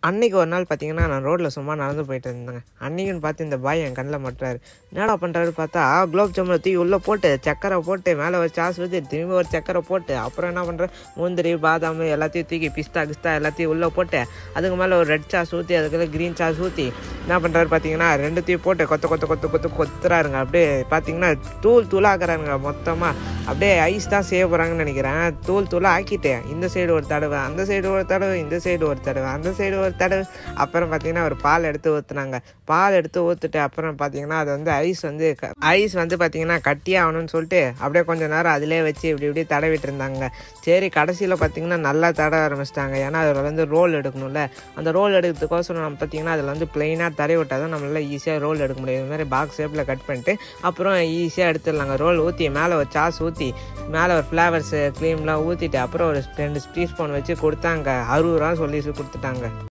அன்னைக்கு ஒரு நாள் பார்த்தீங்கன்னா நான் ரோட்டில் சும்மா நடந்து போயிட்டு இருந்தேங்க அன்னைக்குன்னு பார்த்து இந்த பாய் என் கண்ணில் மாட்டுறாரு என்னடா பண்ணுறாரு பார்த்தா குலோப் ஜாமுனை தூக்கி உள்ளே போட்டு சக்கரை போட்டு மேலே ஒரு சாஸ் ஊற்றி திரும்பி ஒரு சக்கரை போட்டு அப்புறம் என்ன பண்ணுறேன் முந்திரி பாதாம் எல்லாத்தையும் தூக்கி பிஸ்தா கிஸ்தா எல்லாத்தையும் உள்ளே போட்டு அதுக்கு மேலே ஒரு ரெட் சாஸ் ஊற்றி அதுக்குள்ள க்ரீன் சாஸ் ஊற்றி என்ன பண்ணுறாரு பார்த்தீங்கன்னா ரெண்டுத்தையும் போட்டு கொத்த கொத்த கொத்த கொத்த கொத்துறாருங்க அப்படியே பார்த்தீங்கன்னா தூள் தூளாக்குறாருங்க மொத்தமாக அப்படியே ஐஸ் தான் செய்ய போகிறாங்கன்னு நினைக்கிறேன் தூள் தூளாக ஆக்கிட்டு இந்த சைடு ஒரு தடவை அந்த சைடு ஒரு தடவை இந்த சைடு ஒரு தடவை அந்த சைடு ஒரு தடவை அப்புறம் பார்த்தீங்கன்னா ஒரு பால் எடுத்து ஊற்றுனாங்க பால் எடுத்து ஊற்றுட்டு அப்புறம் பார்த்தீங்கன்னா அது வந்து ஐஸ் வந்து ஐஸ் வந்து பார்த்தீங்கன்னா கட்டியாகணும்னு சொல்லிட்டு அப்படியே கொஞ்சம் நேரம் அதிலே வச்சு இப்படி இப்படி தடவிட்டு இருந்தாங்க சரி கடைசியில் பார்த்தீங்கன்னா நல்லா தடவ ஆரம்பிச்சிட்டாங்க ஏன்னா அதில் வந்து ரோல் எடுக்கணும்ல அந்த ரோல் எடுக்கிறதுக்கோசரம் நம்ம பார்த்தீங்கன்னா அதில் வந்து பிளெயினாக தடவி விட்டால் தான் நம்மளால ஈஸியாக ரோல் எடுக்க முடியும் இது மாதிரி பாக்ஸ் ஷேப்பில் கட் பண்ணிட்டு அப்புறம் ஈஸியாக எடுத்துடலாங்க ரோல் ஊற்றி மேலே ஒரு சாஸ் ஊற்றி மேலே ஒரு ஃப்ளவர்ஸ் க்ரீம்லாம் ஊற்றிட்டு அப்புறம் ஒரு ரெண்டு டீஸ்பூன் வச்சு கொடுத்தாங்க அறுபது ரூபா சொல்லி கொடுத்துட்டாங்க